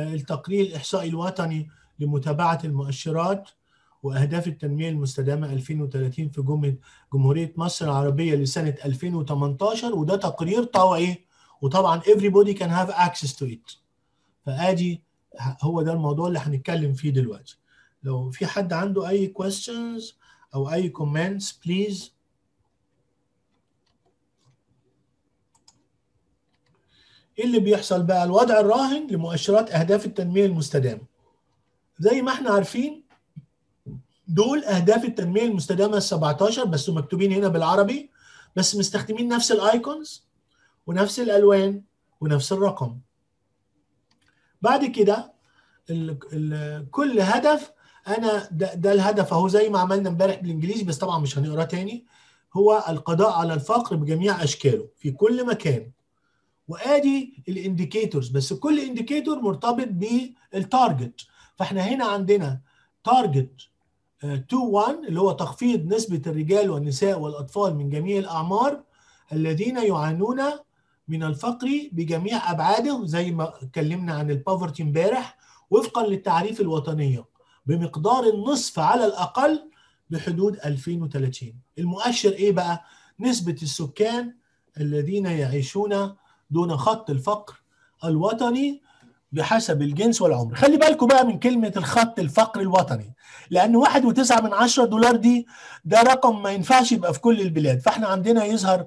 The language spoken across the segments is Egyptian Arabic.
التقرير الإحصائي الوطني لمتابعة المؤشرات وأهداف التنمية المستدامة 2030 في جمهورية مصر العربية لسنة 2018 وده تقرير طوعي وطبعا everybody can have access to it فادي هو ده الموضوع اللي هنتكلم فيه دلوقتي لو في حد عنده اي questions او اي comments please ايه اللي بيحصل بقى الوضع الراهن لمؤشرات اهداف التنميه المستدامه زي ما احنا عارفين دول اهداف التنميه المستدامه ال 17 بس مكتوبين هنا بالعربي بس مستخدمين نفس الايكونز ونفس الالوان ونفس الرقم بعد كده ال ال كل هدف انا ده, ده الهدف اهو زي ما عملنا امبارح بالانجليزي بس طبعا مش هنقراه تاني هو القضاء على الفقر بجميع اشكاله في كل مكان وادي الانديكيتورز بس كل انديكيتور مرتبط بالتارجت فاحنا هنا عندنا تارجت 2 1 اللي هو تخفيض نسبه الرجال والنساء والاطفال من جميع الاعمار الذين يعانون من الفقر بجميع ابعاده زي ما اتكلمنا عن البوفرتي امبارح وفقا للتعريف الوطنيه بمقدار النصف على الاقل بحدود 2030 المؤشر ايه بقى نسبه السكان الذين يعيشون دون خط الفقر الوطني بحسب الجنس والعمر خلي بالكم بقى من كلمة الخط الفقر الوطني لأن واحد وتسعة من عشرة دولار دي ده رقم ما ينفعش يبقى في كل البلاد فاحنا عندنا يظهر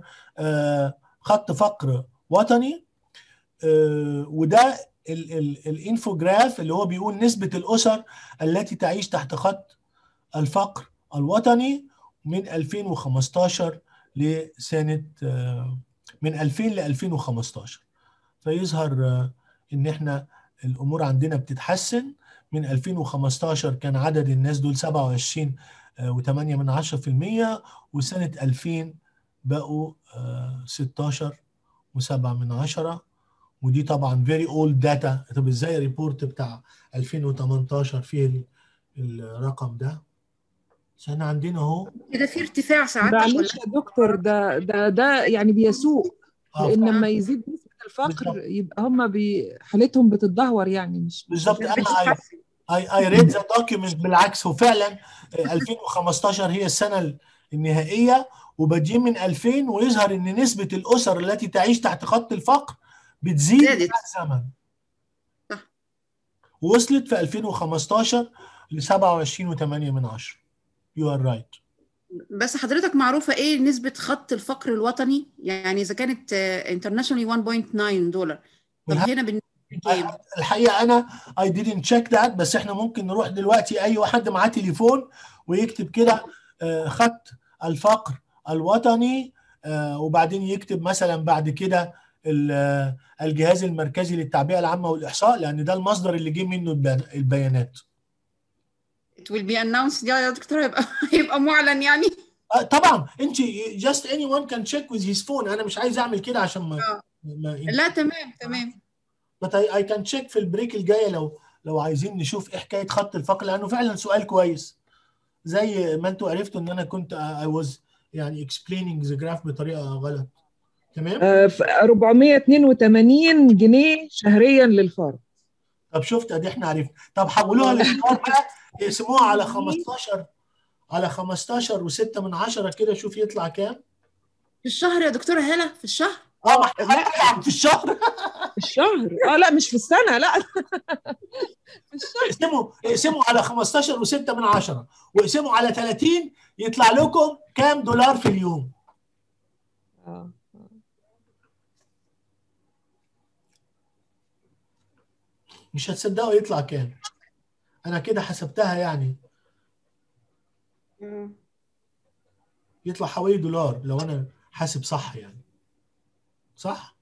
خط فقر وطني وده الانفوجراف اللي هو بيقول نسبة الأسر التي تعيش تحت خط الفقر الوطني من 2015 لسنة من 2000 ل 2015 فيظهر ان احنا الامور عندنا بتتحسن من 2015 كان عدد الناس دول 27 و8 من 10% وسنة 2000 بقوا 16 و7 من 10 ودي طبعا فيري اولد داتا طب ازاي الريبورت بتاع 2018 فيه الرقم ده عشان عندنا اهو كده في ارتفاع ساعات معلش يا دكتور ده ده ده يعني بيسوق لان لما يزيد نسبه الفقر يبقى هم بي حالتهم بتتدهور يعني مش بالظبط انا اي اي ريد ذا دوكيومنت بالعكس هو فعلا 2015 هي السنه النهائيه وبادئين من 2000 ويظهر ان نسبه الاسر التي تعيش تحت خط الفقر بتزيد مع الزمن وصلت في 2015 ل 27.8 من 10 يو ار رايت بس حضرتك معروفة ايه نسبة خط الفقر الوطني يعني اذا كانت انترناشونالي 1.9 دولار طب هنا بالنسبة الحقيقة انا I didn't check that بس احنا ممكن نروح دلوقتي اي واحد معاه تليفون ويكتب كده خط الفقر الوطني وبعدين يكتب مثلا بعد كده الجهاز المركزي للتعبئة العامة والإحصاء لأن ده المصدر اللي جه منه البيانات it will be announced يا دكتور هيبقى هيبقى معلن يعني طبعا انت just anyone can check with his phone انا مش عايز اعمل كده عشان ما, ما لا تمام تمام but I, I can check في البريك الجايه لو لو عايزين نشوف ايه حكايه خط الفقر لانه فعلا سؤال كويس زي ما انتوا عرفتوا ان انا كنت I was يعني explaining the graph بطريقه غلط تمام آه 482 جنيه شهريا للفرد طب شفت ادي احنا عرفنا طب حولوها للدولار بقى يقسموها على 15 على 15 و6 من 10 كده شوف يطلع كام في الشهر يا دكتوره هلا في الشهر اه ما احنا في الشهر في الشهر اه لا مش في السنه لا في الشهر اقسموا اقسموا على 15 و6 من 10 واقسموا على 30 يطلع لكم كام دولار في اليوم اه مش هتصدقوا يطلع كام انا كده حسبتها يعني يطلع حوالي دولار لو انا حاسب صح يعني صح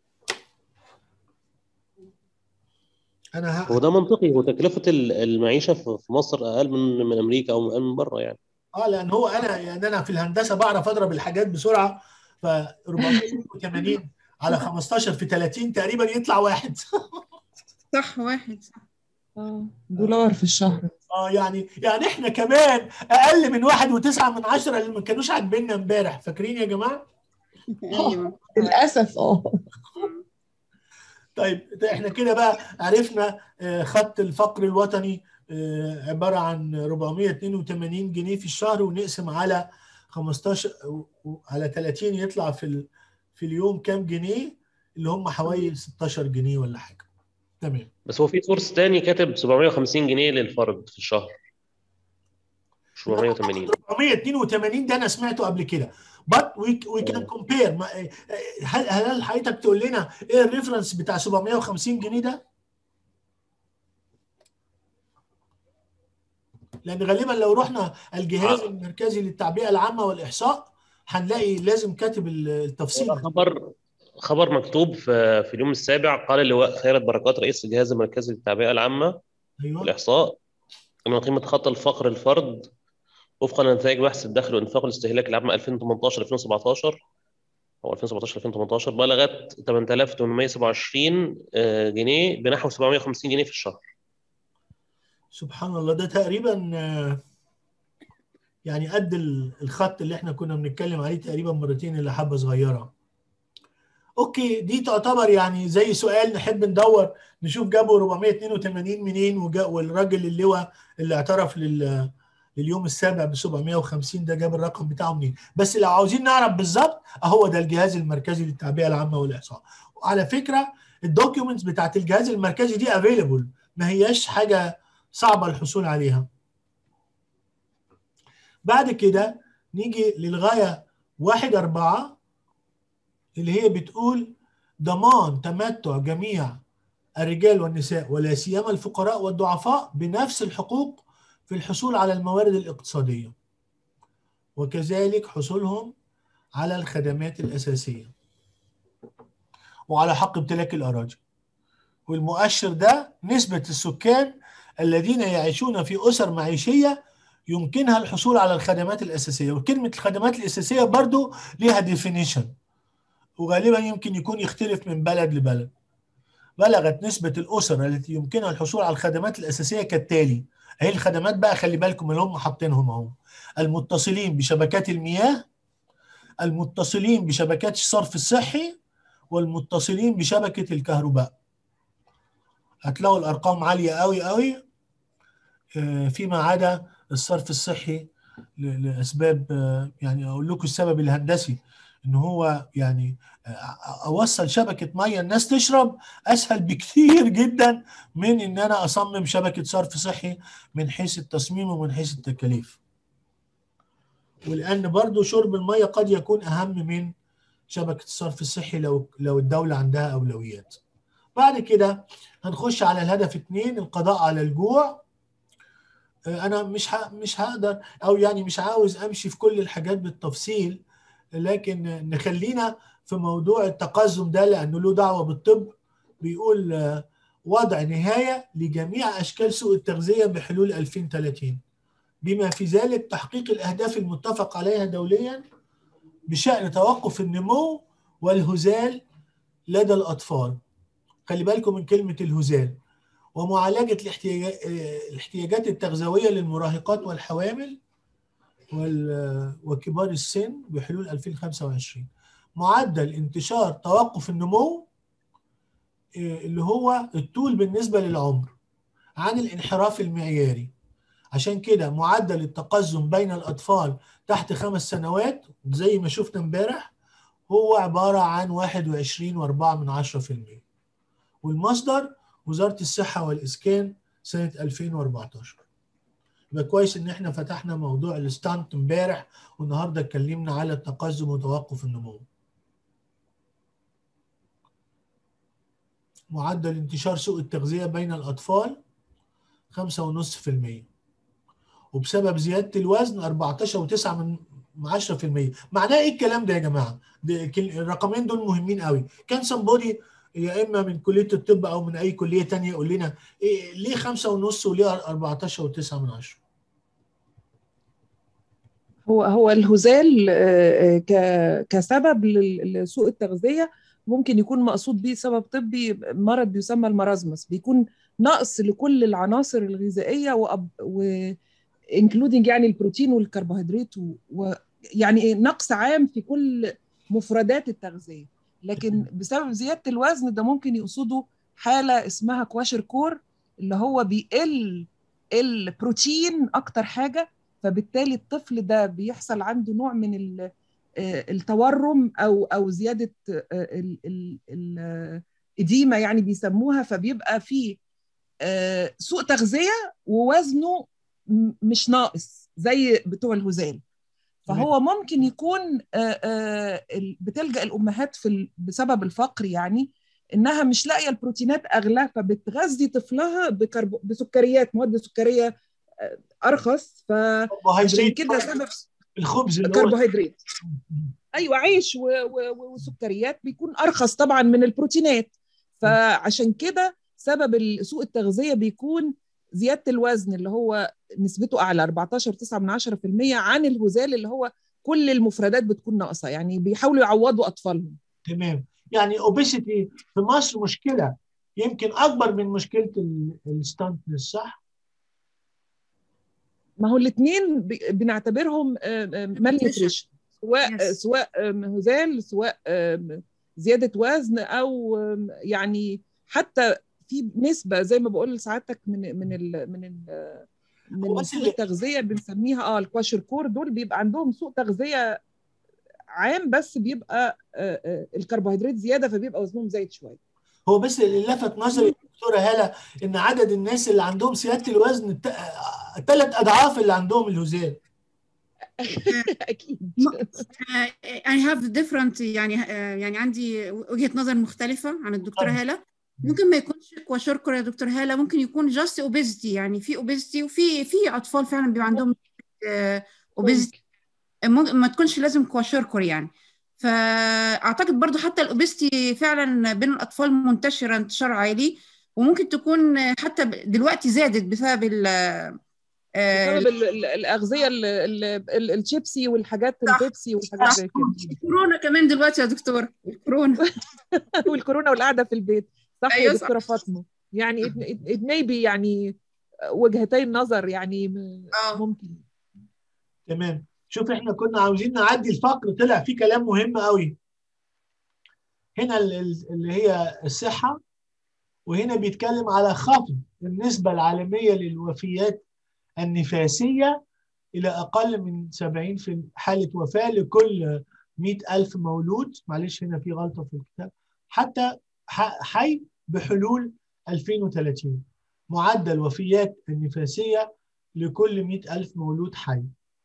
انا ه... هو ده منطقي هو تكلفه المعيشه في مصر اقل من من امريكا او اقل من بره يعني اه لان هو انا يعني انا في الهندسه بعرف اضرب الحاجات بسرعه ف 480 على 15 في 30 تقريبا يطلع واحد صح واحد صح اه دولار في الشهر اه يعني يعني احنا كمان اقل من واحد وتسعة من عشرة اللي ما كانوش عاجبيننا امبارح فاكرين يا جماعه؟ ايوه للاسف اه طيب احنا كده بقى عرفنا خط الفقر الوطني عباره عن 482 جنيه في الشهر ونقسم على 15 على 30 يطلع في في اليوم كام جنيه اللي هم حوالي 16 جنيه ولا حاجه تمام بس هو في سورس تاني كاتب 750 جنيه للفرد في الشهر 780 482 ده انا سمعته قبل كده but we, we can compare هل هل حضرتك تقول لنا ايه الريفرنس بتاع 750 جنيه ده؟ لان غالبا لو رحنا الجهاز المركزي للتعبئه العامه والاحصاء هنلاقي لازم كاتب التفصيل خبر خبر مكتوب في في اليوم السابع قال اللواء خيرت بركات رئيس الجهاز المركزي للتعبئه العامه ايوه والاحصاء ان قيمه خط الفقر الفرد وفقا لنتائج بحث الدخل والانفاق والاستهلاك العام 2018 2017 او 2017 2018 بلغت 8827 جنيه بنحو 750 جنيه في الشهر سبحان الله ده تقريبا يعني قد الخط اللي احنا كنا بنتكلم عليه تقريبا مرتين الا حبه صغيره اوكي دي تعتبر يعني زي سؤال نحب ندور نشوف جابوا 482 منين والراجل اللواء اللي اعترف لل لليوم السابع ب 750 ده جاب الرقم بتاعه منين بس لو عاوزين نعرف بالظبط اهو ده الجهاز المركزي للتعبئه العامه والاحصاء وعلى فكره الدوكيومنتس بتاعت الجهاز المركزي دي افيلبل ما هياش حاجه صعبه الحصول عليها بعد كده نيجي للغايه واحد أربعة اللي هي بتقول ضمان تمتع جميع الرجال والنساء ولا سيما الفقراء والضعفاء بنفس الحقوق في الحصول على الموارد الاقتصادية وكذلك حصولهم على الخدمات الأساسية وعلى حق امتلاك الأراضي والمؤشر ده نسبة السكان الذين يعيشون في أسر معيشية يمكنها الحصول على الخدمات الأساسية وكلمة الخدمات الأساسية برضو ليها ديفينيشن وغالبا يمكن يكون يختلف من بلد لبلد بلغت نسبة الأسر التي يمكنها الحصول على الخدمات الأساسية كالتالي هي الخدمات بقى خلي بالكم اللي هم حاطينهم اهو المتصلين بشبكات المياه المتصلين بشبكات الصرف الصحي والمتصلين بشبكة الكهرباء هتلاقوا الأرقام عالية قوي قوي فيما عدا الصرف الصحي لأسباب يعني أقول لكم السبب الهندسي ان هو يعني اوصل شبكه ميه الناس تشرب اسهل بكثير جدا من ان انا اصمم شبكه صرف صحي من حيث التصميم ومن حيث التكاليف ولان برضو شرب الميه قد يكون اهم من شبكه الصرف الصحي لو لو الدوله عندها اولويات بعد كده هنخش على الهدف اثنين القضاء على الجوع انا مش مش هقدر او يعني مش عاوز امشي في كل الحاجات بالتفصيل لكن نخلينا في موضوع التقزم ده لانه له دعوه بالطب بيقول وضع نهايه لجميع اشكال سوء التغذيه بحلول 2030 بما في ذلك تحقيق الاهداف المتفق عليها دوليا بشان توقف النمو والهزال لدى الاطفال خلي بالكم من كلمه الهزال ومعالجه الاحتياجات التغذويه للمراهقات والحوامل وكبار السن بحلول 2025 معدل انتشار توقف النمو اللي هو الطول بالنسبة للعمر عن الانحراف المعياري عشان كده معدل التقزم بين الأطفال تحت خمس سنوات زي ما شفنا امبارح هو عبارة عن 21 وأربعة من عشرة في المية والمصدر وزارة الصحة والإسكان سنة 2014 يبقى كويس ان احنا فتحنا موضوع الستانت امبارح والنهارده اتكلمنا على التقزم وتوقف النمو. معدل انتشار سوء التغذية بين الأطفال 5.5% وبسبب زيادة الوزن 14.9 من 10% معناه ايه الكلام ده يا جماعة؟ الرقمين دول مهمين قوي كان somebody يا اما من كليه الطب او من اي كليه تانية يقول لنا إيه ليه خمسة ونص وليه 14 وتسعة من عشرة هو هو الهزال كسبب لسوء التغذيه ممكن يكون مقصود بيه سبب طبي مرض بيسمى المرازمس بيكون نقص لكل العناصر الغذائيه و, و... انكلودنج يعني البروتين والكربوهيدرات ويعني نقص عام في كل مفردات التغذيه لكن بسبب زياده الوزن ده ممكن يقصدوا حاله اسمها كواشر كور اللي هو بيقل البروتين اكتر حاجه فبالتالي الطفل ده بيحصل عنده نوع من ال- آه، التورم او او زياده آه، ال- ال- ال- الاديمه يعني بيسموها فبيبقى فيه آه، سوء تغذيه ووزنه م- مش ناقص زي بتوع الهزال فهو ممكن يكون آه، آه، ال- بتلجأ الأمهات في ال- بسبب الفقر يعني إنها مش لاقية البروتينات أغلى فبتغذي طفلها بكرب... بسكريات مواد سكرية آه، أرخص فعشان كربوهيدرات كده سبب الخبز اللي هو كربوهيدرات أيوة عيش و... و... و- وسكريات بيكون أرخص طبعا من البروتينات فعشان كده سبب ال- سوء التغذية بيكون زيادة الوزن اللي هو نسبته أعلى 14.9% عن الهزال اللي هو كل المفردات بتكون ناقصة يعني بيحاولوا يعوضوا أطفالهم تمام يعني اوبيسيتي في مصر مشكله يمكن اكبر من مشكله الستانتنس صح؟ ما هو الاثنين بنعتبرهم مال نيوتريشن سواء Yes. سواء آم، هزال سواء آم، زيادة وزن أو آم، يعني حتى في نسبة زي ما بقول لسعادتك من من ال من ال هو من بس سوء اللي- التغذية بنسميها اه الكواشر كور دول بيبقى عندهم سوء تغذية عام بس بيبقى آه، آه، الكربوهيدرات زيادة فبيبقى وزنهم زايد شوية هو بس اللي لفت نظري دكتوره هاله ان عدد الناس اللي عندهم زياده الوزن ثلاث اضعاف اللي عندهم الهزال أكيد I have different يعني آه، يعني عندي وجهة نظر مختلفة عن الدكتورة طبعا. هالة ممكن ما يكونش كواشوركر يا دكتور هالة ممكن يكون جاست اوبيزيتي يعني في اوبيزيتي وفي في اطفال فعلا بيبقى عندهم اوبيزيتي ما تكونش لازم كواشوركر يعني فاعتقد برضو حتى الاوبيزيتي فعلا بين الاطفال منتشره انتشار عالي وممكن تكون حتى دلوقتي زادت بسبب ال آه، بسبب ال- ال- الأغذية ال- ال- ال- الشيبسي والحاجات صح. البيبسي والحاجات زي كده الكورونا كمان دلوقتي يا دكتور الكورونا والكورونا والقعده في البيت صح أيوة يا صح. دكتوره فاطمه يعني it may be يعني وجهتين نظر يعني م- اه ممكن تمام شوف احنا كنا عاوزين نعدي الفقر طلع فيه كلام مهم قوي هنا ال- ال- اللي هي الصحه وهنا بيتكلم على خفض النسبه العالميه للوفيات النفاسيه الى اقل من 70 في حاله وفاه لكل 100 ألف مولود معلش هنا في غلطه في الكتاب حتى ح- حي بحلول 2030 معدل وفيات النفاسيه لكل 100 ألف مولود حي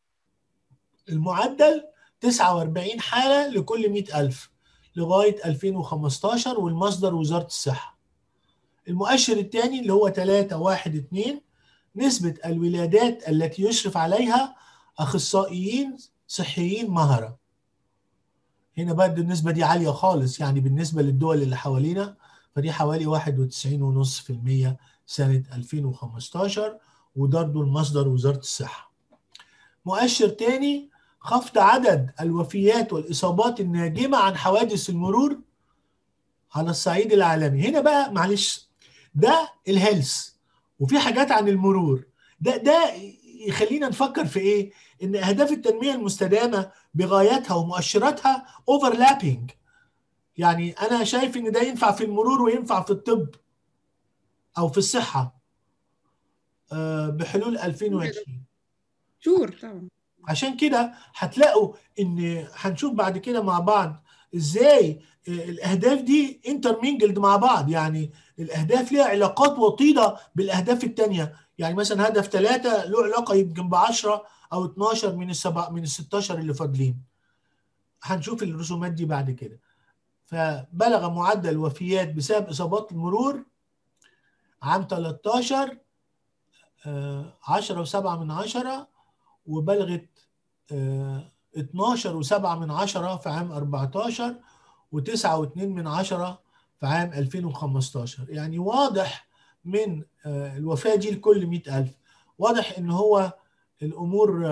المعدل 49 حالة لكل 100 ألف لغاية 2015 والمصدر وزارة الصحة المؤشر الثاني اللي هو 3 1 2 نسبة الولادات التي يشرف عليها أخصائيين صحيين مهرة هنا بقى النسبة دي عالية خالص يعني بالنسبة للدول اللي حوالينا فدي حوالي 91.5% سنة 2015 وبرضه المصدر وزارة الصحة مؤشر تاني خفض عدد الوفيات والإصابات الناجمة عن حوادث المرور على الصعيد العالمي هنا بقى معلش ده الهيلث وفي حاجات عن المرور ده ده يخلينا نفكر في ايه ان اهداف التنميه المستدامه بغاياتها ومؤشراتها اوفرلابينج يعني انا شايف ان ده ينفع في المرور وينفع في الطب او في الصحه آه، بحلول 2020 شور طبعا عشان كده هتلاقوا ان هنشوف بعد كده مع بعض ازاي الاهداف دي انترمينجلد مع بعض يعني الاهداف ليها علاقات وطيده بالاهداف الثانيه يعني مثلا هدف ثلاثه له علاقه يمكن ب 10 او 12 من السبع من ال 16 اللي فاضلين هنشوف الرسومات دي بعد كده فبلغ معدل الوفيات بسبب اصابات المرور عام 13 10 و7 من 10 وبلغت 12 و7 من 10 في عام 14 و9 و2 من 10 في عام 2015 يعني واضح من الوفاة دي لكل 100000 واضح ان هو الامور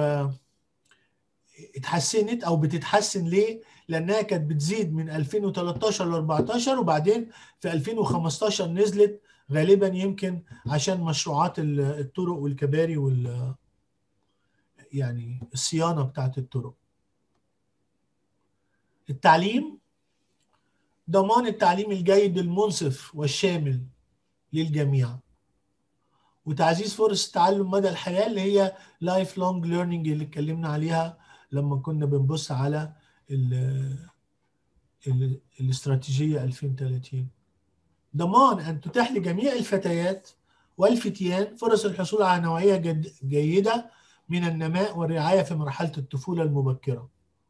اتحسنت او بتتحسن ليه لانها كانت بتزيد من 2013 ل 14 وبعدين في 2015 نزلت غالبا يمكن عشان مشروعات الطرق والكباري وال يعني الصيانه بتاعت الطرق التعليم ضمان التعليم الجيد المنصف والشامل للجميع وتعزيز فرص التعلم مدى الحياة اللي هي لايف لونج ليرنينج اللي اتكلمنا عليها لما كنا بنبص على ال ال الاستراتيجية 2030 ضمان أن تتاح لجميع الفتيات والفتيان فرص الحصول على نوعية جد جيدة من النماء والرعاية في مرحلة الطفولة المبكرة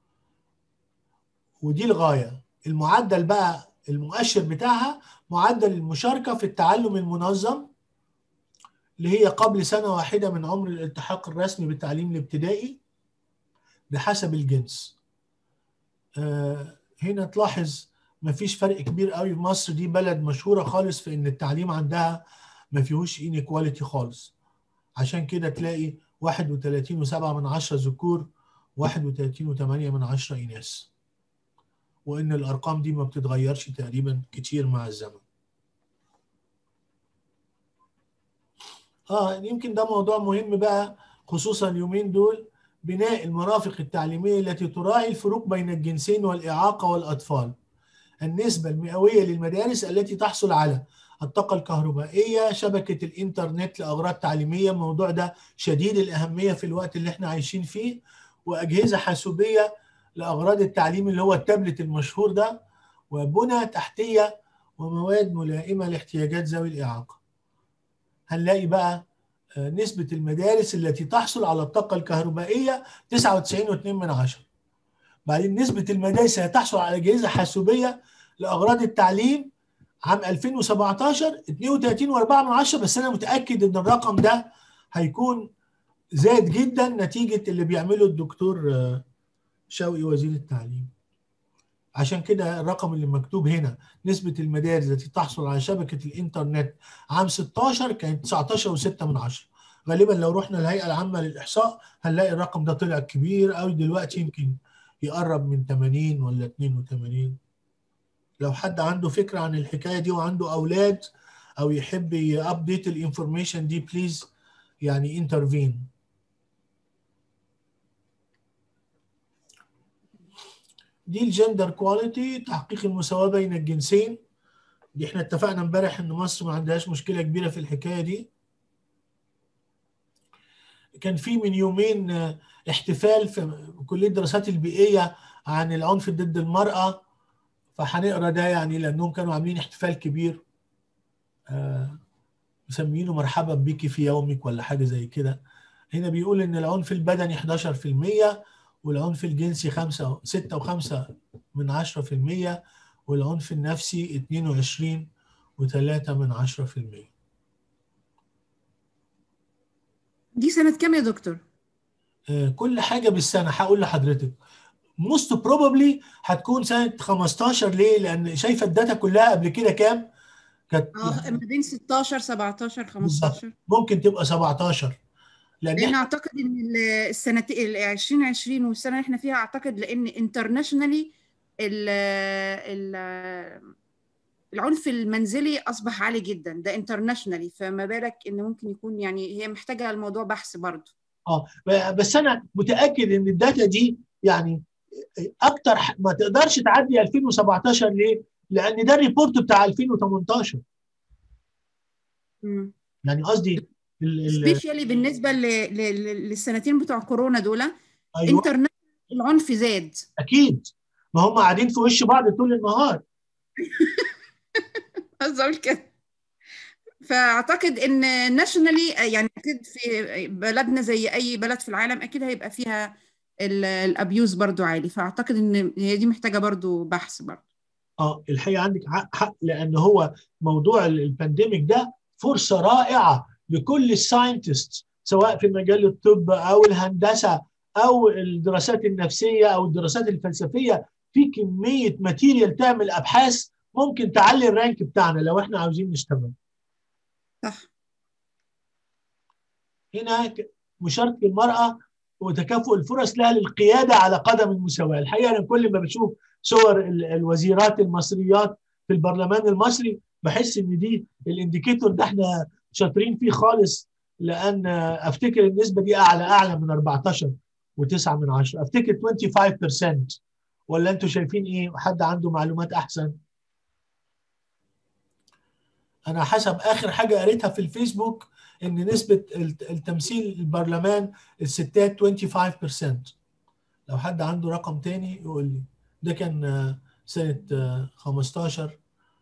ودي الغاية المعدل بقى المؤشر بتاعها معدل المشاركة في التعلم المنظم اللي هي قبل سنة واحدة من عمر الالتحاق الرسمي بالتعليم الابتدائي بحسب الجنس آه هنا تلاحظ مفيش فرق كبير قوي في مصر دي بلد مشهورة خالص في ان التعليم عندها ما فيهوش انيكواليتي خالص عشان كده تلاقي 31 و7 من عشرة ذكور 31 و8 من عشرة إناث وإن الأرقام دي ما بتتغيرش تقريبا كتير مع الزمن آه يمكن ده موضوع مهم بقى خصوصا اليومين دول بناء المرافق التعليمية التي تراعي الفروق بين الجنسين والإعاقة والأطفال النسبة المئوية للمدارس التي تحصل على الطاقة الكهربائية شبكة الإنترنت لأغراض تعليمية الموضوع ده شديد الأهمية في الوقت اللي احنا عايشين فيه وأجهزة حاسوبية لأغراض التعليم اللي هو التابلت المشهور ده وبنى تحتية ومواد ملائمة لاحتياجات ذوي الإعاقة هنلاقي بقى نسبة المدارس التي تحصل على الطاقة الكهربائية 99.2 من عشرة بعدين نسبة المدارس اللي تحصل على أجهزة حاسوبية لأغراض التعليم عام 2017 32.4 من عشرة بس أنا متأكد إن الرقم ده هيكون زاد جدا نتيجة اللي بيعمله الدكتور شوقي وزير التعليم عشان كده الرقم اللي مكتوب هنا نسبة المدارس التي تحصل على شبكة الإنترنت عام 16 كانت 19.6 من عشرة غالبا لو رحنا الهيئة العامة للإحصاء هنلاقي الرقم ده طلع كبير قوي دلوقتي يمكن يقرب من 80 ولا 82 لو حد عنده فكرة عن الحكاية دي وعنده أولاد أو يحب يابديت الانفورميشن دي بليز يعني انترفين دي الجندر كواليتي تحقيق المساواة بين الجنسين دي احنا اتفقنا امبارح ان مصر ما عندهاش مشكلة كبيرة في الحكاية دي كان في من يومين احتفال في كلية الدراسات البيئية عن العنف ضد المرأة فهنقرا ده يعني لانهم كانوا عاملين احتفال كبير آه مسمينه مرحبا بيكي في يومك ولا حاجة زي كده هنا بيقول ان العنف البدني 11% والعنف الجنسي 5 6 و5 من 10% والعنف النفسي 22 و3 من 10% دي سنة كام يا دكتور؟ آه كل حاجة بالسنة هقول لحضرتك موست بروبابلي هتكون سنة 15 ليه؟ لأن شايفة الداتا كلها قبل كده كام؟ كانت اه ما بين 16 17 15 ممكن تبقى 17 لان, لأن اعتقد ان السنه ال 2020 والسنه اللي احنا فيها اعتقد لان انترناشونالي العنف المنزلي اصبح عالي جدا ده انترناشونالي فما بالك ان ممكن يكون يعني هي محتاجه الموضوع بحث برضه اه بس انا متاكد ان الداتا دي يعني اكتر ما تقدرش تعدي 2017 ليه؟ لان ده الريبورت بتاع 2018 امم يعني قصدي سبيشالي بالنسبه للسنتين بتوع كورونا دول أيوة. انترنت العنف زاد اكيد ما هم قاعدين في وش بعض طول النهار قصدي اقول كده فاعتقد ان ناشونالي يعني اكيد في بلدنا زي اي بلد في العالم اكيد هيبقى فيها الابيوز برضو عالي فاعتقد ان هي دي محتاجه برضو بحث برضو اه الحقيقه عندك حق لان هو موضوع البانديميك ده فرصه رائعه لكل الساينتست سواء في مجال الطب او الهندسه او الدراسات النفسيه او الدراسات الفلسفيه في كميه ماتيريال تعمل ابحاث ممكن تعلي الرانك بتاعنا لو احنا عاوزين نشتغل. صح. هنا مشاركه المراه وتكافؤ الفرص لها للقياده على قدم المساواه، الحقيقه انا كل ما بشوف صور الوزيرات المصريات في البرلمان المصري بحس ان دي الانديكيتور ده احنا شاطرين فيه خالص لان افتكر النسبه دي اعلى اعلى من 14 و9 من 10 افتكر 25% ولا انتوا شايفين ايه حد عنده معلومات احسن انا حسب اخر حاجه قريتها في الفيسبوك ان نسبه الت- التمثيل البرلمان الستات 25% لو حد عنده رقم تاني يقول لي ده كان آه، سنه آه، 15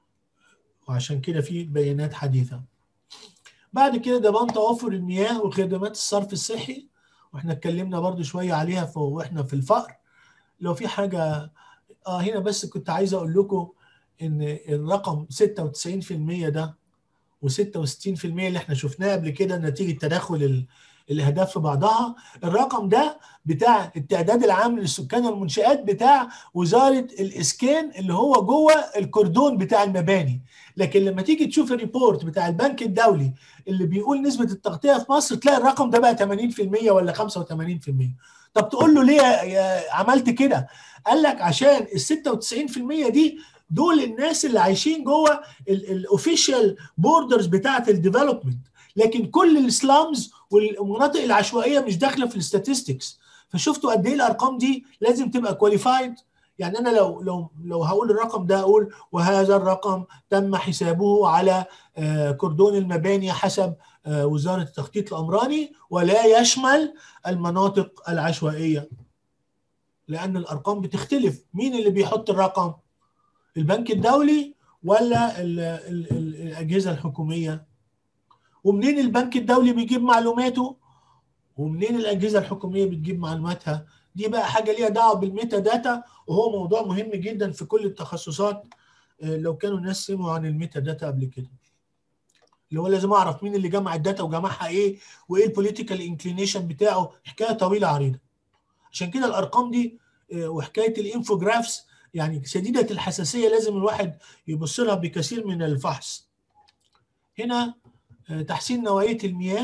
وعشان كده في بيانات حديثه بعد كده ضمان توفر المياه وخدمات الصرف الصحي واحنا اتكلمنا برضو شويه عليها في واحنا في الفقر لو في حاجه اه هنا بس كنت عايز اقول لكم ان الرقم 96% ده و66% اللي احنا شفناه قبل كده نتيجه تداخل ال- الاهداف في بعضها الرقم ده بتاع التعداد العام للسكان والمنشآت بتاع وزاره الاسكان اللي هو جوه الكردون بتاع المباني لكن لما تيجي تشوف الريبورت بتاع البنك الدولي اللي بيقول نسبه التغطيه في مصر تلاقي الرقم ده بقى 80% ولا 85% طب تقول له ليه يا- يا عملت كده قال لك عشان ال 96% دي دول الناس اللي عايشين جوه الاوفيشال بوردرز بتاعه الديفلوبمنت لكن كل السلامز والمناطق العشوائيه مش داخله في الستاتستكس فشفتوا قد ايه الارقام دي لازم تبقى كواليفايد يعني انا لو لو لو هقول الرقم ده اقول وهذا الرقم تم حسابه على آه، كردون المباني حسب آه، وزاره التخطيط العمراني ولا يشمل المناطق العشوائيه لان الارقام بتختلف مين اللي بيحط الرقم البنك الدولي ولا ال ال ال الاجهزه الحكوميه ومنين البنك الدولي بيجيب معلوماته ومنين الاجهزه الحكوميه بتجيب معلوماتها دي بقى حاجه ليها دعوه بالميتا داتا وهو موضوع مهم جدا في كل التخصصات آه، لو كانوا الناس سمعوا عن الميتا داتا قبل كده اللي هو لازم اعرف مين اللي جمع الداتا وجمعها ايه وايه البوليتيكال انكلينيشن بتاعه حكايه طويله عريضه عشان كده الارقام دي آه، وحكايه الانفوجرافس يعني شديده الحساسيه لازم الواحد يبص لها بكثير من الفحص هنا آه، تحسين نوعيه المياه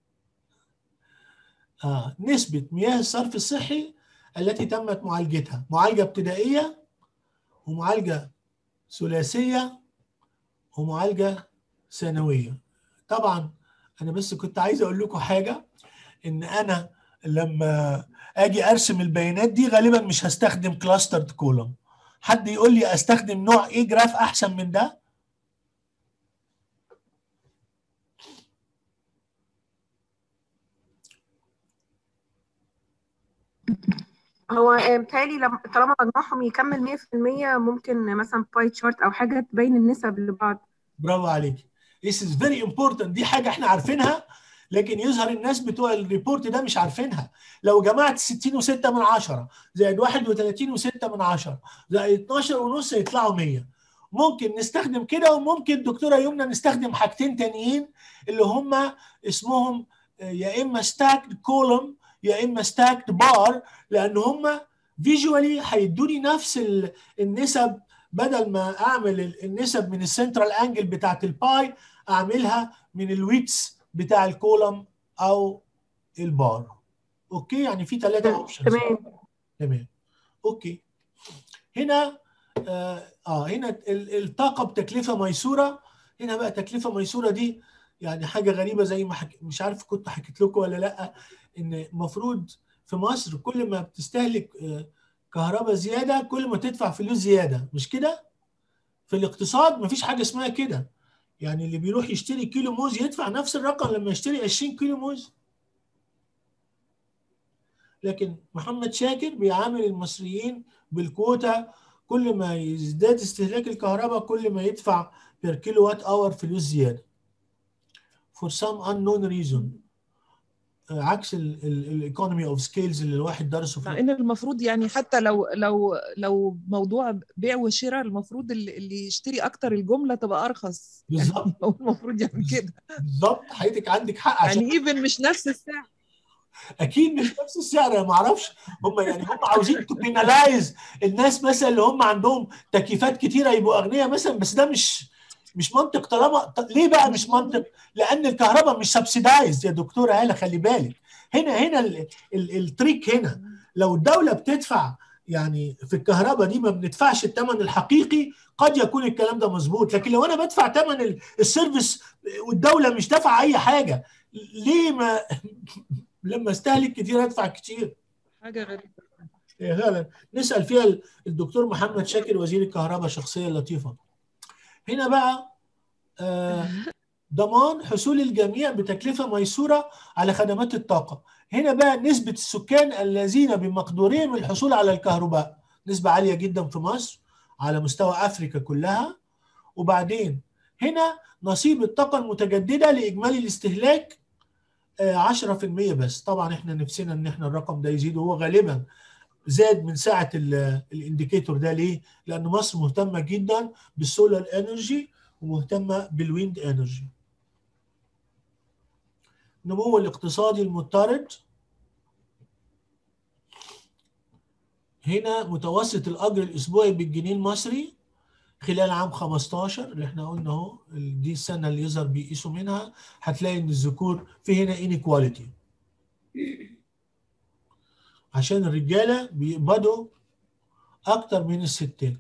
آه، نسبه مياه الصرف الصحي التي تمت معالجتها معالجه ابتدائيه ومعالجه ثلاثيه ومعالجه ثانويه طبعا انا بس كنت عايز اقول لكم حاجه ان انا لما اجي ارسم البيانات دي غالبا مش هستخدم كلاسترد كولوم حد يقول لي استخدم نوع ايه جراف احسن من ده هو آه، متهيألي لما طالما مجموعهم يكمل 100% ممكن مثلا باي تشارت او حاجه تبين النسب لبعض برافو عليك This is very important دي حاجة احنا عارفينها لكن يظهر الناس بتوع الريبورت ده مش عارفينها لو جمعت 60 و6 من 10 زائد 31 و6 من 10 زائد 12 ونص يطلعوا 100 ممكن نستخدم كده وممكن دكتورة يمنى نستخدم حاجتين تانيين اللي هم اسمهم آه، يا اما ستاكد كولوم يا اما ستاكد بار لان هم فيجوالي هيدوني نفس ال- النسب بدل ما اعمل ال- النسب من السنترال انجل بتاعت الباي اعملها من الويتس بتاع الكولوم او البار اوكي يعني في ثلاثه اوبشنز تمام تمام اوكي هنا اه, آه هنا ال- الطاقه بتكلفه ميسوره هنا بقى تكلفه ميسوره دي يعني حاجه غريبه زي ما حك... مش عارف كنت حكيت لكم ولا لا ان المفروض في مصر كل ما بتستهلك آه، كهرباء زياده كل ما تدفع فلوس زياده مش كده في الاقتصاد مفيش حاجه اسمها كده يعني اللي بيروح يشتري كيلو موز يدفع نفس الرقم لما يشتري 20 كيلو موز لكن محمد شاكر بيعامل المصريين بالكوتا كل ما يزداد استهلاك الكهرباء كل ما يدفع بير كيلو وات اور فلوس زياده for some unknown reason آه، عكس الايكونومي اوف سكيلز اللي الواحد درسه مع في ان المفروض يعني حتى لو لو لو موضوع بيع وشراء المفروض اللي اللي يشتري اكتر الجمله تبقى ارخص بالظبط. يعني هو المفروض يعمل كده بالظبط حضرتك عندك حق عشان يعني ايفن مش نفس السعر اكيد مش نفس السعر انا ما اعرفش هم يعني هم عاوزين تبينالايز الناس مثلا اللي هم عندهم تكييفات كتيره يبقوا اغنياء مثلا بس ده مش مش منطق طالما ط- ليه بقى مش منطق؟ لان الكهرباء مش سبسيدايز يا دكتوره هاله خلي بالك هنا هنا ال- ال- التريك هنا لو الدوله بتدفع يعني في الكهرباء دي ما بندفعش الثمن الحقيقي قد يكون الكلام ده مظبوط لكن لو انا بدفع ثمن ال- السيرفيس والدوله مش دافعه اي حاجه ليه ما لما استهلك كتير ادفع كتير حاجه غريبه هي فعلا نسال فيها ال- الدكتور محمد شاكر وزير الكهرباء شخصيه لطيفه هنا بقى آه، ضمان حصول الجميع بتكلفة ميسورة على خدمات الطاقة هنا بقى نسبة السكان الذين بمقدورهم الحصول على الكهرباء نسبة عالية جدا في مصر على مستوى أفريقيا كلها وبعدين هنا نصيب الطاقة المتجددة لإجمالي الاستهلاك آه، 10% بس طبعا احنا نفسنا ان احنا الرقم ده يزيد وهو غالبا زاد من ساعة ال- الانديكيتور ده ليه؟ لأن مصر مهتمة جدا بالسولار انرجي ومهتمة بالويند انرجي النمو الاقتصادي المضطرد هنا متوسط الأجر الأسبوعي بالجنيه المصري خلال عام 15 اللي احنا قلنا اهو دي السنة اللي يظهر بيقيسوا منها هتلاقي ان الذكور في هنا inequality عشان الرجالة بيقبضوا أكتر من الستات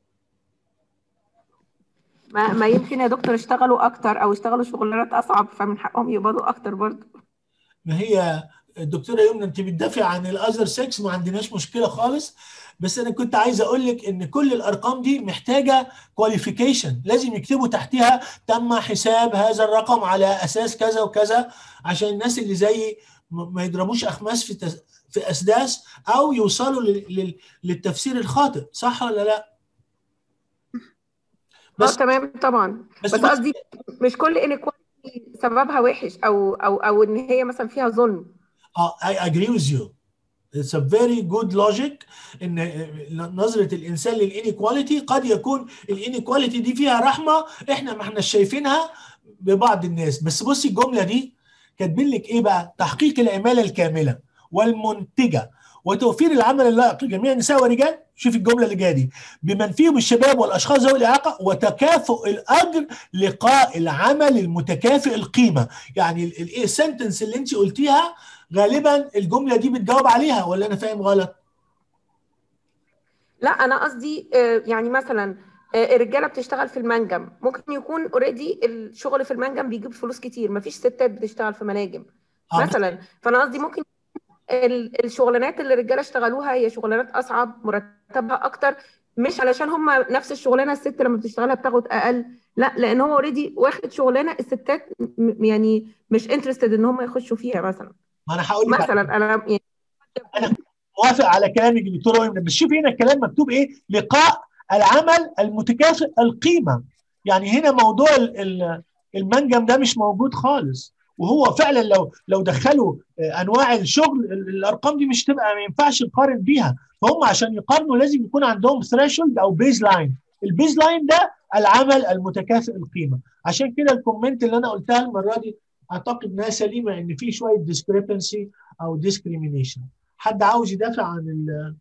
ما, ما يمكن يا دكتور يشتغلوا اكتر او يشتغلوا شغلانات اصعب فمن حقهم يقبضوا اكتر برضه ما هي الدكتوره يمنى انت بتدافع عن الاذر سكس ما عندناش مشكله خالص بس انا كنت عايز اقول لك ان كل الارقام دي محتاجه كواليفيكيشن لازم يكتبوا تحتها تم حساب هذا الرقم على اساس كذا وكذا عشان الناس اللي زي م- ما يضربوش اخماس في تس- في اسداس او يوصلوا لل- لل- للتفسير الخاطئ صح ولا لا اه بس تمام طبعا بس بس قصدي مش كل انيكواليتي سببها وحش او او او ان هي مثلا فيها ظلم اه I agree with you. It's a very good logic ان نظرة الانسان للانيكواليتي قد يكون الانيكواليتي دي فيها رحمة احنا ما احنا شايفينها ببعض الناس بس بصي الجملة دي كاتبين لك ايه بقى تحقيق العمالة الكاملة والمنتجة وتوفير العمل اللائق لجميع النساء والرجال شوف الجملة اللي جايه دي بمن فيهم الشباب والاشخاص ذوي الاعاقة وتكافؤ الاجر لقاء العمل المتكافئ القيمة يعني السنتنس اللي انت قلتيها غالبا الجمله دي بتجاوب عليها ولا انا فاهم غلط؟ لا انا قصدي آه، يعني مثلا آه، الرجاله بتشتغل في المنجم ممكن يكون اوريدي الشغل في المنجم بيجيب فلوس كتير مفيش ستات بتشتغل في مناجم آه، مثلا فانا قصدي ممكن ال- الشغلانات اللي الرجاله اشتغلوها هي شغلانات اصعب مرتبها اكتر مش علشان هم نفس الشغلانه الست لما بتشتغلها بتاخد اقل لا لان هو اوريدي واخد شغلانه الستات م- يعني مش انترستد ان هم يخشوا فيها مثلا ما انا هقول لك مثلا انا يعني موافق على كلامك دكتوره ويمنى بس شوفي هنا الكلام مكتوب ايه؟ لقاء العمل المتكافئ القيمه يعني هنا موضوع ال- ال- المنجم ده مش موجود خالص وهو فعلا لو لو دخلوا آه، انواع الشغل ال- الارقام دي مش تبقى ما ينفعش نقارن بيها فهم عشان يقارنوا لازم يكون عندهم ثريشولد او بيز لاين البيز لاين ده العمل المتكافئ القيمه عشان كده الكومنت اللي انا قلتها المره دي اعتقد انها سليمه ان في شويه ديسكريبنسي او ديسكريميشن حد عاوز يدافع عن ال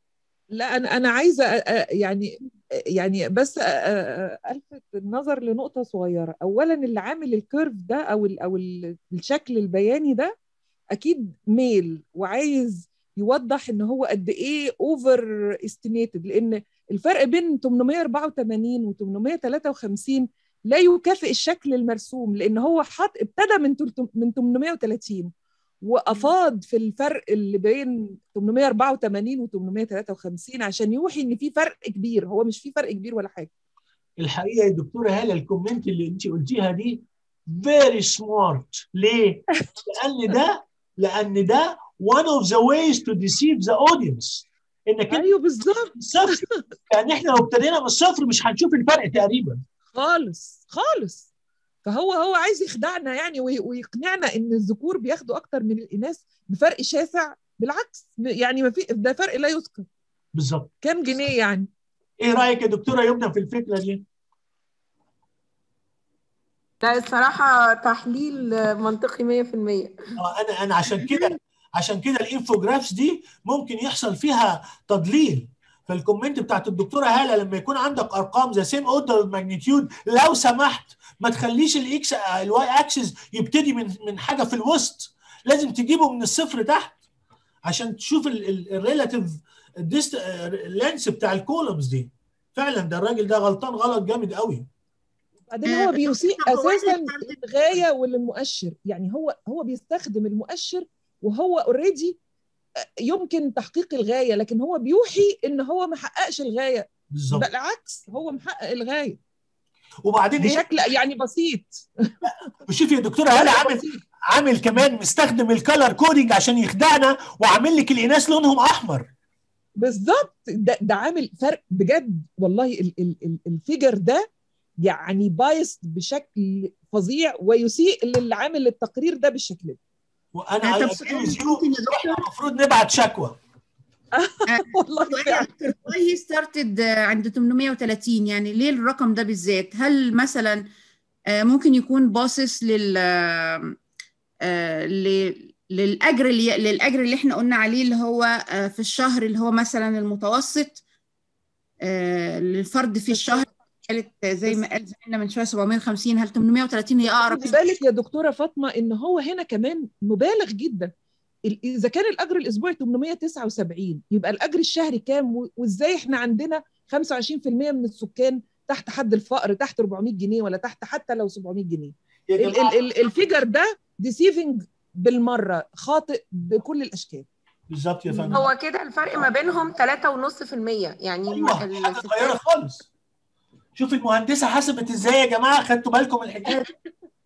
لا انا انا عايزه أ- أ- يعني يعني بس أ- أ- الفت النظر لنقطه صغيره اولا اللي عامل الكيرف ده او ال او ال- الشكل البياني ده اكيد ميل وعايز يوضح ان هو قد ايه اوفر استيميتد لان الفرق بين 884 و 853 لا يكافئ الشكل المرسوم لان هو حط ابتدى من تلت- من 830 وافاض في الفرق اللي بين 884 و 853 عشان يوحي ان في فرق كبير هو مش في فرق كبير ولا حاجه الحقيقه يا دكتوره هاله الكومنت اللي انت قلتيها دي فيري سمارت ليه؟ لان ده لان ده one of the ways to deceive the audience انك انت ايوه بالظبط من الصفر يعني احنا لو ابتدينا من الصفر مش هنشوف الفرق تقريبا خالص خالص فهو هو عايز يخدعنا يعني وي- ويقنعنا ان الذكور بياخدوا اكتر من الاناث بفرق شاسع بالعكس يعني ما في ده فرق لا يذكر بالظبط كام جنيه يعني ايه رايك يا دكتوره يمنى في الفكره دي؟ لا الصراحه تحليل منطقي 100% اه انا انا عشان كده عشان كده الانفوجرافس دي ممكن يحصل فيها تضليل فالكومنت بتاعت الدكتوره هاله لما يكون عندك ارقام ذا سيم اوردر ماجنتيود لو سمحت ما تخليش الاكس الواي اكسس يبتدي من من حاجه في الوسط لازم تجيبه من الصفر تحت عشان تشوف الريلاتيف لينس بتاع الكولومز دي فعلا ده الراجل ده غلطان غلط جامد قوي بعدين هو بيسيء طب هو اساسا إحنا بنستخدم- للغايه وللمؤشر يعني هو هو بيستخدم المؤشر وهو اوريدي يمكن تحقيق الغايه لكن هو بيوحي ان هو ما حققش الغايه بالظبط بالعكس هو محقق الغايه وبعدين ايه بشكل يعني بسيط وشوف يا دكتوره هلا عامل عامل كمان مستخدم الكالر كودينج عشان يخدعنا وعامل لك الاناث لونهم احمر بالظبط ده, ده عامل فرق بجد والله ال- ال- ال- الفيجر ده يعني بايست بشكل فظيع ويسيء للي عامل التقرير ده بالشكل ده وانا طب I سؤال agree with you. ممكن يا دكتور احنا المفروض نبعت شكوى والله سؤال يا فعلا دكتور why he started عند 830 يعني ليه الرقم ده بالذات هل مثلا آه، ممكن يكون باصص لل آه، ل- للاجر اللي للاجر اللي احنا قلنا عليه اللي هو آه، في الشهر اللي هو مثلا المتوسط آه، للفرد في الشهر قالت زي ما قال زميلنا من شويه 750 هل 830 هي اقرب خدي بالك يا دكتوره فاطمه ان هو هنا كمان مبالغ جدا ال- اذا كان الاجر الاسبوعي 879 يبقى الاجر الشهري كام و- وازاي احنا عندنا 25% من السكان تحت حد الفقر تحت 400 جنيه ولا تحت حتى لو 700 جنيه يا ال- جماعه ال- ال- الفيجر ده ديسيفنج بالمره خاطئ بكل الاشكال بالظبط يا فندم هو كده الفرق ما بينهم 3.5% يعني ايوه ال- حاجه صغيره الستات خالص شوف المهندسه حسبت ازاي يا جماعه خدتوا بالكم من الحكايه دي؟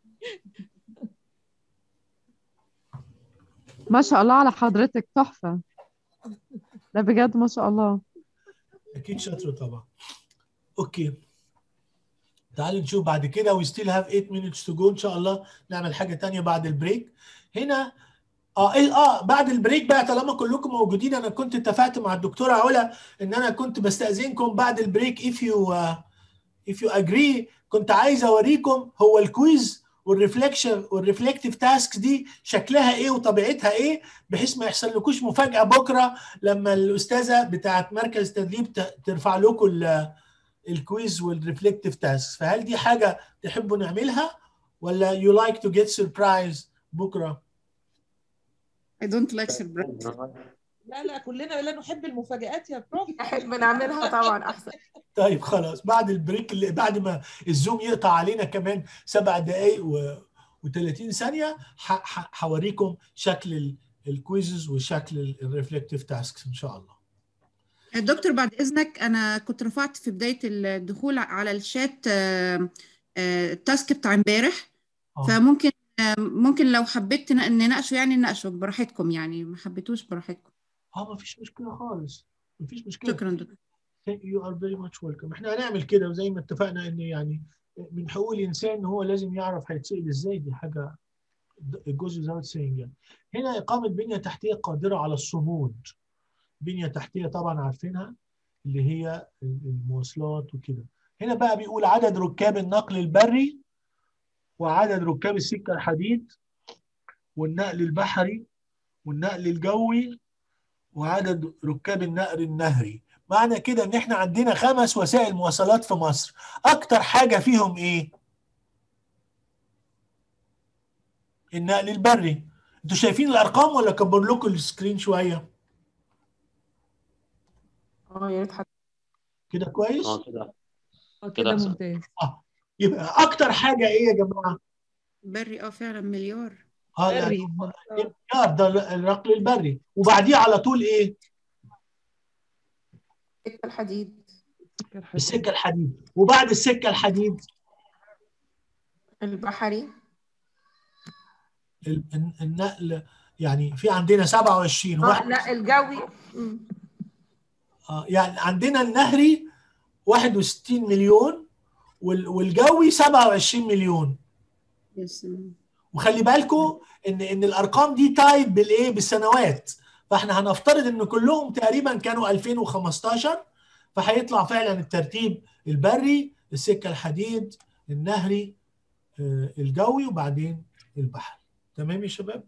ما شاء الله على حضرتك تحفة ده بجد ما شاء الله اكيد شاطره طبعا اوكي تعالوا نشوف بعد كده we still have 8 minutes to go ان شاء الله نعمل حاجه تانية بعد البريك هنا اه ايه اه بعد البريك بقى طالما كلكم موجودين انا كنت اتفقت مع الدكتوره علا ان انا كنت بستاذنكم بعد البريك if you uh, if you agree كنت عايز اوريكم هو الكويز والريفلكشن والريفلكتيف تاسكس دي شكلها ايه وطبيعتها ايه بحيث ما يحصل لكوش مفاجاه بكره لما الاستاذه بتاعت مركز تدريب ت- ترفع لكم ال- الكويز والريفلكتيف تاسكس فهل دي حاجه تحبوا نعملها ولا you like to get surprise بكره I don't like surprise لا لا كلنا لا نحب المفاجآت يا بروف نحب نعملها طبعا احسن طيب خلاص بعد البريك اللي بعد ما الزوم يقطع علينا كمان سبع دقائق و... و30 ثانيه ح- ح- هوريكم شكل ال- الكويزز وشكل الريفلكتيف تاسكس ان شاء الله دكتور بعد إذنك أنا كنت رفعت في بداية الدخول على الشات آه، آه، التاسك بتاع امبارح آه. فممكن آه، ممكن لو حبيت ن- نناقشه يعني نناقشه براحتكم يعني ما حبيتوش براحتكم اه ما فيش مشكله خالص ما فيش مشكله شكرا دكتور you are very much welcome احنا هنعمل كده وزي ما اتفقنا ان يعني من حقوق الانسان ان هو لازم يعرف هيتسال ازاي دي حاجه الجزء without saying يعني هنا اقامه بنيه تحتيه قادره على الصمود بنيه تحتيه طبعا عارفينها اللي هي المواصلات وكده هنا بقى بيقول عدد ركاب النقل البري وعدد ركاب السكه الحديد والنقل البحري والنقل الجوي وعدد ركاب النقل النهري معنى كده ان احنا عندنا خمس وسائل مواصلات في مصر اكتر حاجه فيهم ايه النقل البري انتوا شايفين الارقام ولا كبر لكم السكرين شويه اه يا ريت حد- كده كويس اه كده كده كده أحسن. ممتاز يبقى اكتر حاجه ايه يا جماعه بري اه فعلا مليار اه يعني بري. المليار ده النقل البري وبعديه على طول ايه سكة الحديد السكه الحديد وبعد السكه الحديد البحري ال- الن- النقل يعني في عندنا 27 اه واحد لا الجوي مم. آه، يعني عندنا النهري 61 مليون وال- والجوي 27 مليون يس وخلي بالكم ان ان الارقام دي تايب بالايه بالسنوات فاحنا هنفترض ان كلهم تقريبا كانوا 2015 فهيطلع فعلا الترتيب البري السكه الحديد النهري آه، الجوي وبعدين البحري تمام يا شباب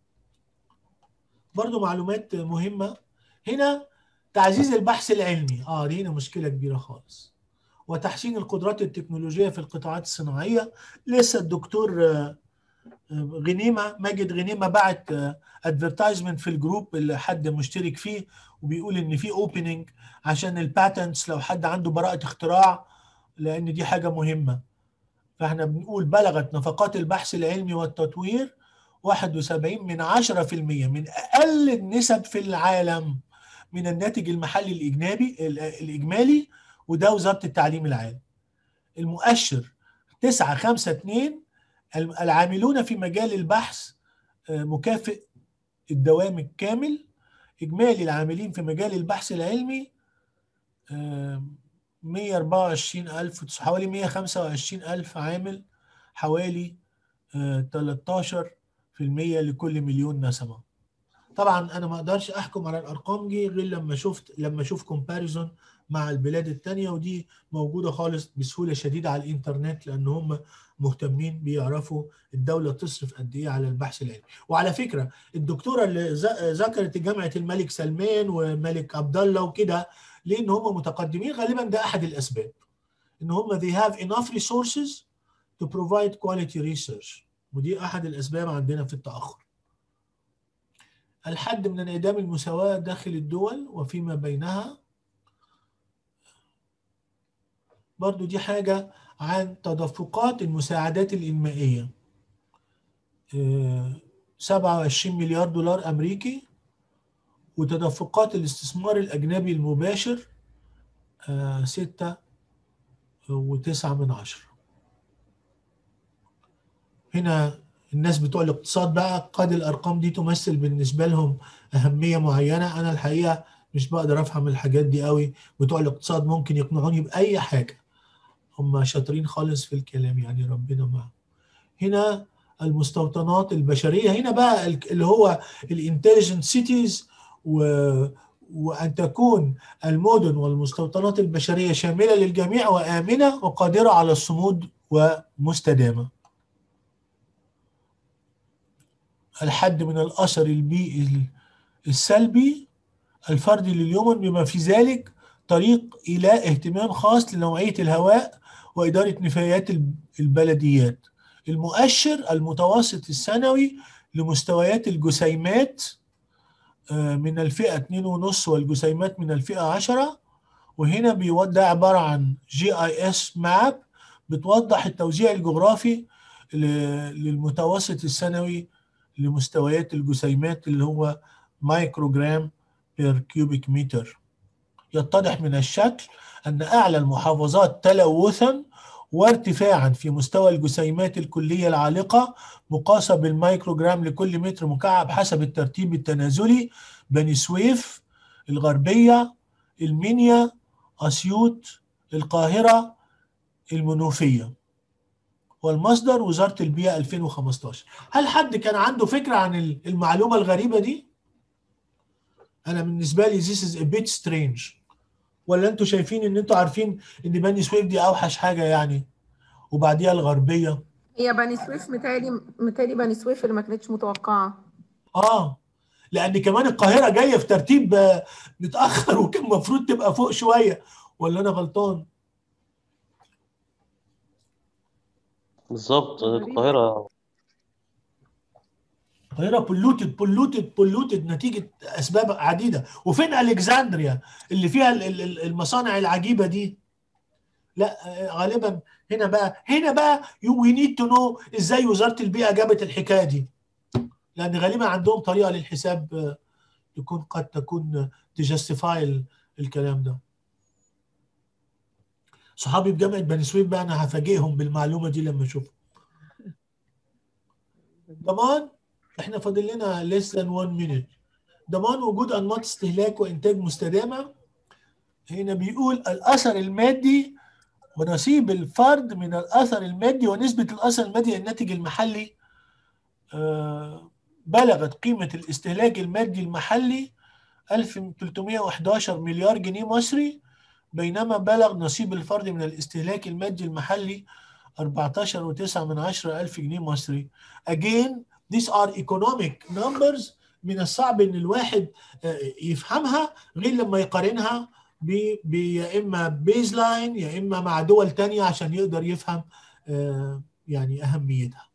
برضو معلومات مهمه هنا تعزيز البحث العلمي اه دي هنا مشكله كبيره خالص وتحسين القدرات التكنولوجيه في القطاعات الصناعيه لسه الدكتور آه، غنيمه ماجد غنيمه بعت ادفرتايزمنت في الجروب اللي حد مشترك فيه وبيقول ان في اوبننج عشان الباتنتس لو حد عنده براءه اختراع لان دي حاجه مهمه فاحنا بنقول بلغت نفقات البحث العلمي والتطوير 71 من 10% من اقل النسب في العالم من الناتج المحلي الاجنبي ال- الاجمالي وده وزاره التعليم العالي المؤشر 952 العاملون في مجال البحث آه، مكافئ الدوام الكامل إجمالي العاملين في مجال البحث العلمي آه، 124 ألف حوالي 125 ألف عامل حوالي آه، 13% لكل مليون نسمة طبعا أنا ما أقدرش أحكم على الأرقام دي غير لما شفت لما أشوف كومباريزون مع البلاد التانية ودي موجودة خالص بسهولة شديدة على الإنترنت لأن هم مهتمين بيعرفوا الدولة تصرف قد إيه على البحث العلمي وعلى فكرة الدكتورة اللي ذ- ذكرت جامعة الملك سلمان وملك عبد الله وكده لأن هم متقدمين غالبا ده أحد الأسباب إن هم they have enough resources to provide quality research ودي أحد الأسباب عندنا في التأخر الحد من انعدام المساواة داخل الدول وفيما بينها برضو دي حاجة عن تدفقات المساعدات الإنمائية آه، 27 مليار دولار أمريكي وتدفقات الاستثمار الأجنبي المباشر آه، ستة وتسعة من عشرة هنا الناس بتوع الاقتصاد بقى قد الأرقام دي تمثل بالنسبة لهم أهمية معينة أنا الحقيقة مش بقدر أفهم الحاجات دي قوي بتوع الاقتصاد ممكن يقنعوني بأي حاجة هم شاطرين خالص في الكلام يعني ربنا معهم هنا المستوطنات البشرية هنا بقى ال- اللي هو الانتليجنت سيتيز و وأن تكون المدن والمستوطنات البشرية شاملة للجميع وآمنة وقادرة على الصمود ومستدامة الحد من الأثر البيئي السلبي الفردي لليوم بما في ذلك طريق إلى اهتمام خاص لنوعية الهواء وإدارة نفايات الب- البلديات المؤشر المتوسط السنوي لمستويات الجسيمات آه، من الفئة 2.5 والجسيمات من الفئة 10 وهنا بيود ده عبارة عن جي اي اس ماب بتوضح التوزيع الجغرافي ل- للمتوسط السنوي لمستويات الجسيمات اللي هو مايكروجرام بير كيوبيك متر يتضح من الشكل أن أعلى المحافظات تلوثا وارتفاعا في مستوى الجسيمات الكلية العالقة مقاسة بالميكروجرام لكل متر مكعب حسب الترتيب التنازلي بني سويف الغربية المنيا أسيوط القاهرة المنوفية والمصدر وزارة البيئة 2015 هل حد كان عنده فكرة عن المعلومة الغريبة دي؟ أنا بالنسبة لي this is a bit strange ولا أنتوا شايفين إن أنتوا عارفين إن بني سويف دي أوحش حاجة يعني وبعديها الغربية هي بني سويف متهيألي متهيألي بني سويف اللي ما كانتش متوقعة آه لأن كمان القاهرة جاية في ترتيب آه، متأخر وكان المفروض تبقى فوق شوية ولا أنا غلطان؟ بالظبط غريب. القاهرة القاهرة بولوتد بولوتد بولوتد نتيجة أسباب عديدة وفين ألكسندريا اللي فيها ال- ال- ال- المصانع العجيبة دي لا آه، غالبا هنا بقى هنا بقى وي نيد تو نو ازاي وزارة البيئة جابت الحكاية دي لأن غالبا عندهم طريقة للحساب آه، تكون قد تكون تجستيفاي الكلام ده صحابي في جامعة بني سويف بقى أنا هفاجئهم بالمعلومة دي لما أشوفها ضمان احنا فاضل لنا less than one minute ضمان وجود انماط استهلاك وانتاج مستدامه هنا بيقول الاثر المادي ونصيب الفرد من الاثر المادي ونسبه الاثر المادي للناتج المحلي آه، بلغت قيمه الاستهلاك المادي المحلي 1311 مليار جنيه مصري بينما بلغ نصيب الفرد من الاستهلاك المادي المحلي 14.9 من عشرة ألف جنيه مصري again these are economic numbers من الصعب ان الواحد آه، يفهمها غير لما يقارنها ب ب- يا اما بيز لاين يا اما مع دول تانية عشان يقدر يفهم آه، يعني اهميتها